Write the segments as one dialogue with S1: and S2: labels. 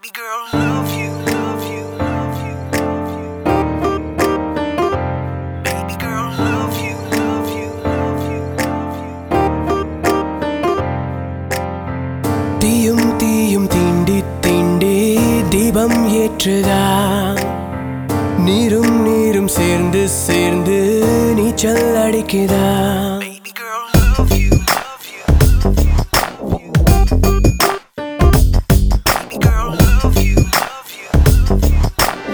S1: Baby girl, love you, love you, love you, love you. Baby girl, love you, love you, love you, love you.
S2: தீயும் தீயும் தீண்டி தீண்டி தீபம் ஏற்றுதா நீரும் நீரும் சேர்ந்து சேர்ந்து நீச்சல் அடிக்குதா
S1: Baby girl, love you, love you, love you, love you. Baby girl, love you, love you, love you.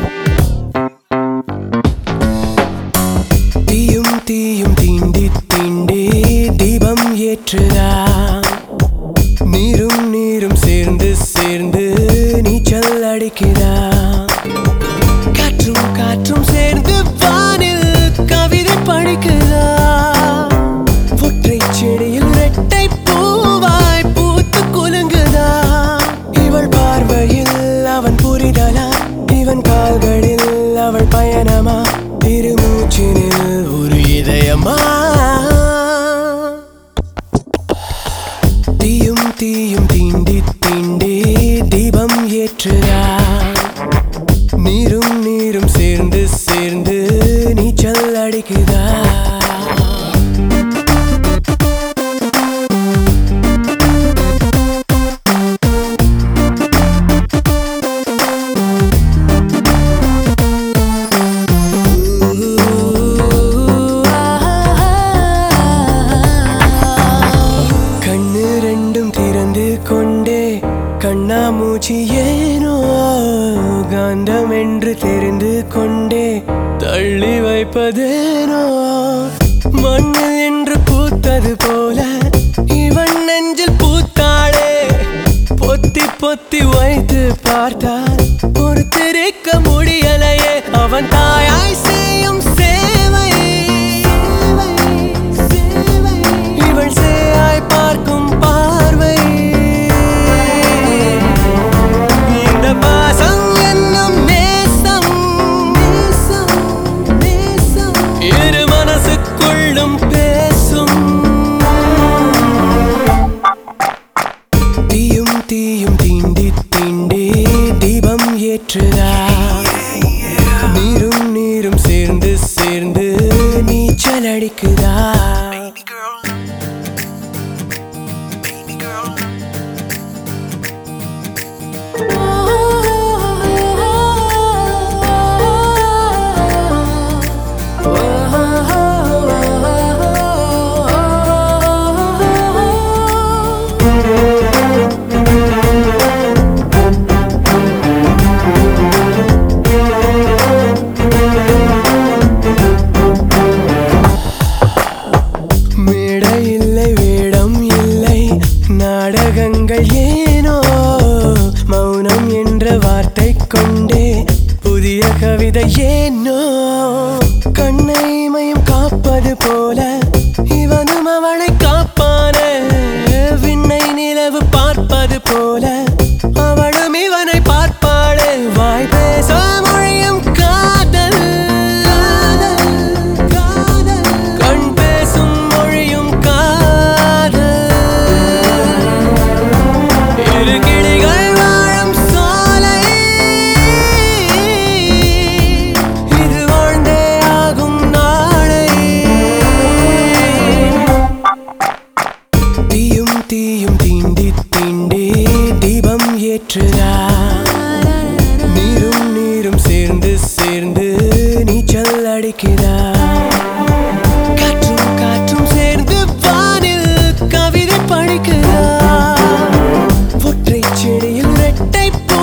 S2: தீயும் தீயும் தீண்டி தீண்டி தீபம் ஏற்றுதா நீரும் நீரும் சேர்ந்து சேர்ந்து நீச்சல் அடிக்குதா காற்றும் காற்றும் சேர்ந்து வானில் கவிதை படிக்குதா ஒற்றை செடியில் ரெட்டை பூவாய் பூத்து குலுங்குதா இவள் பார்வையில் அவன் புரிதலா இவன் கால்களில் அவள் பயணமா திருமூச்சினில் ஒரு இதயமா தீயும் தீயும் தீண்டி தீண்டி தீபம் ஏற்றுதா நீரும் நீரும் சேர்ந்து சேர்ந்து நீச்சல் அடிக்குதா கண்ணு ரெண்டும் திறந்து கொண்டே கண்ணாமூச்சி ஏனோ காந்தம் என்று தெரிந்து கொண்டே தள்ளி வைப்பதேனோ மண்ணு என்று பூத்தது போல இவன் நெஞ்சில் பூத்தாளே பொத்தி பொத்தி வைத்து பார்த்தால் ஒரு திரிக்க முடியலையே அவன் தாயாய் செய்யும் சேவை இவள் சேயாய் பார்க்கும் பார்வை இந்த பாசம் என்னும் நேசம் நேசம் நேசம் இரு மனசுக்குள்ளும் பேசும் தீயும் தீயும் தீண்டி தீண்டி தீபம் ஏற்றுதா நீரும் நீரும் சேர்ந்து சேர்ந்து நீச்சல் அடிக்குதா
S1: Baby girl. Baby girl.
S2: மேடை இல்லை வேடம் இல்லை நாடகங்கள் ஏனோ மௌனம் என்ற வார்த்தை கொண்டே புதிய கவிதை ஏனோ கண்ணை மயம் காப்பது போல இவனும் அவளை காப்பான விண்ணை நிலவு பார்ப்பது போல அவளும் இவனை பார்ப்பாளே வாய் பேச மொழியும் காதல் காதல் கண் பேசும் மொழியும் காதல் இரு கிளிகள் வாழும் சோலை இது வாழ்ந்தே ஆகும் நாளை தீயும் தீயும் தீண்டி தீண்டி தீபம் ஏற்றுதா நீரும் நீரும் சேர்ந்து சேர்ந்து நீச்சல் அடிக்குதா காற்றும் காற்றும் சேர்ந்து வானில் கவிதை படிக்குதா ஒற்றை செடியில் ரெட்டை பூ